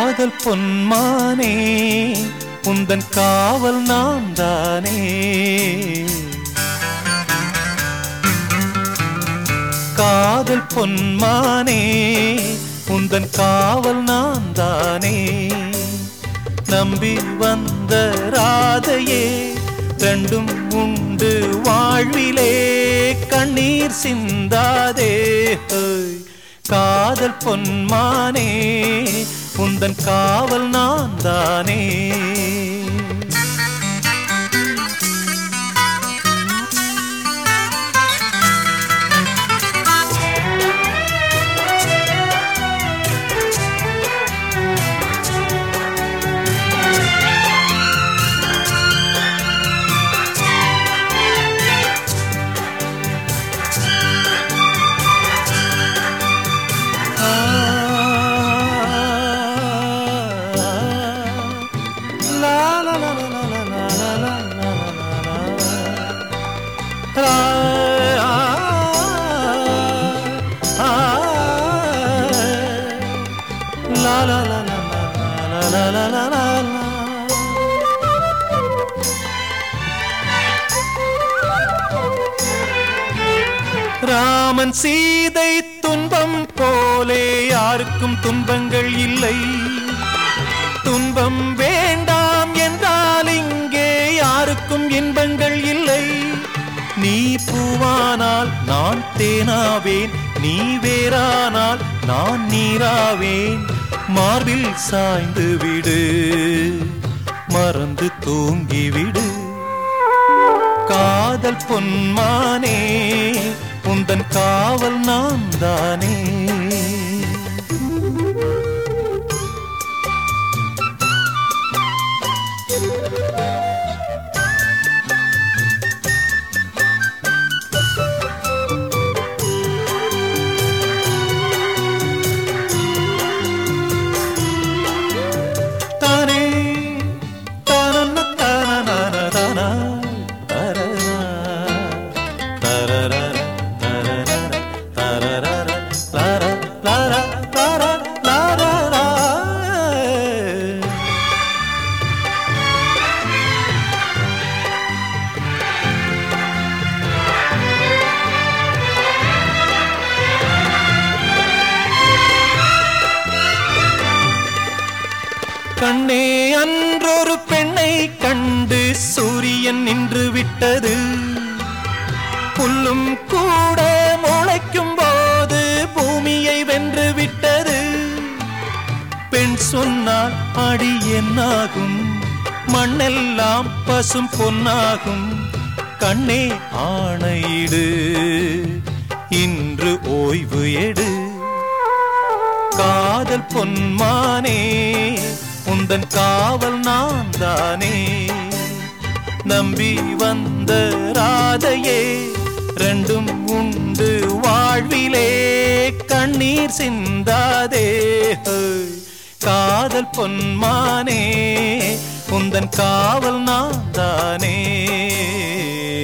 காதல் பொன்மானே உந்தன் காவல் நான் தானே காதல் பொன்மானே உந்தன் காவல் நான் தானே நம்பி வந்த ராதையே ரெண்டும் உண்டு வாழ்விலே கண்ணீர் சிந்தாதே ஹோய். காதல் பொன்மானே உந்தன் காவல் நான் தானே ராமன் சீதை துன்பம் போலே யாருக்கும் துன்பங்கள் இல்லை துன்பம் வேண்டாம் என்றால் இங்கே யாருக்கும் இன்பங்கள் இல்லை நீ பூவானால் நான் தேனாவேன் நீ வேறானால் நான் நீராவேன் மார்பில் சாய்ந்து விடு மறந்து தூங்கிவிடு காதல் பொன்மானே உந்தன் காவல் நான் தானே தானே தானன தானன தானா தரரா தரரா தரரா தரரா லாரா லாரா லாரா லாரா கண்ணே அன்றொரு பெண்ணை கண்டு சூரியன் நின்று விட்டது புல்லும் கூட முளைக்கும் போது பூமியை வென்று விட்டது பெண் சொன்னால் அடி என்னாகும் மண்ணெல்லாம் பசும் பொன்னாகும் கண்ணே ஆணையிடு இன்று ஓய்வு எடு காதல் பொன்மானே உந்தன் காவல் நான் தானே நம்பி வந்த ராதையே ரெண்டும் உண்டு வாழ்விலே கண்ணீர் சிந்தாதே ஹோய். காதல் பொன்மானே உந்தன் காவல் நான் தானே